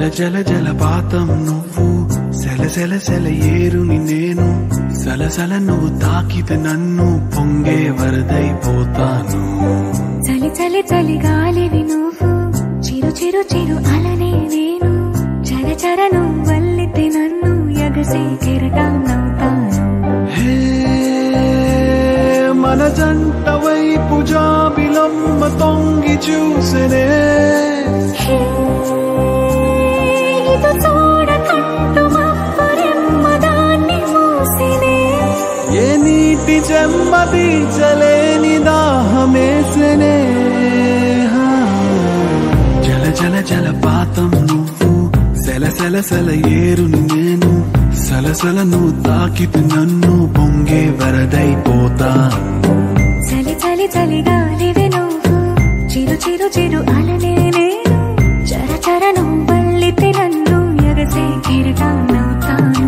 జల జలపాతం నువ్వు సెల సెల సెల ఏరుని నేను సలసల నువ్వు తాకితే నన్ను పొంగే వరదైపోతాను చలి చలి చలి గాలివి నువ్వు చిరు చిరు చిరు అలనే నేను చర చర నువ్వల్లితే నన్ను ఎగసి కెరటం నవ్వుతాను హే మన జంట వైపు జాబిలమ్మ తొంగి చూసనే హే, ఇటు చూడకంటూ మబ్బురెమ్మ దాన్ని మూసినే ఏ నీటి చెమ్మ తీర్చలేని దాహమేసనే హా. జల జల జలపాతం నువ్వు సెల సెల సెల ఏరుని నేను సలసల నువ్వు తాకితే నన్ను పొంగే వరదైపోతాను చలి చలి చలి గాలివి నువ్వు చిరు చిరు చిరు అలనే నేను చర చర నువ్వల్లితే నన్ను ఎగసే కెరటం నవ్వుతాను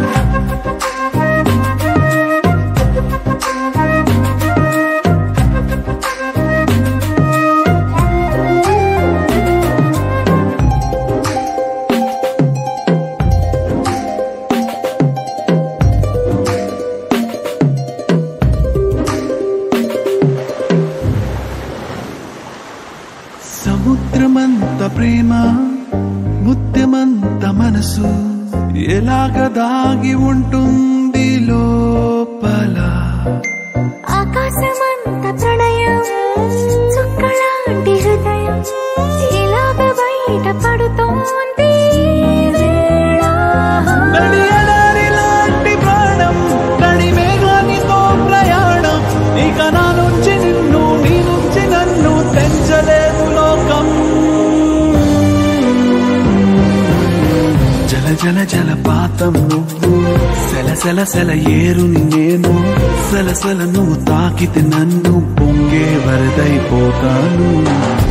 సముద్రమంత ప్రేమ ముత్యమంత మనసు ఎలాగ దాగి ఉంటుంది లోపల ఆకాశమంత ప్రణయం చుక్కలాంటి హృదయం ఇలాగ బయట పడుతోంది ఈ వేళ. నడియడారి లాంటి ప్రాణం నడి మేఘానితో ప్రయాణం ఇక నా నుంచి నిన్ను నీ నుంచి నన్ను తెంచలేదు లోకం జల జల జలపాతం నువ్వు సెల సెల సెల ఏరుని నేను సలసల నువ్వు తాకితే నన్ను పొంగే వరదైపోతాను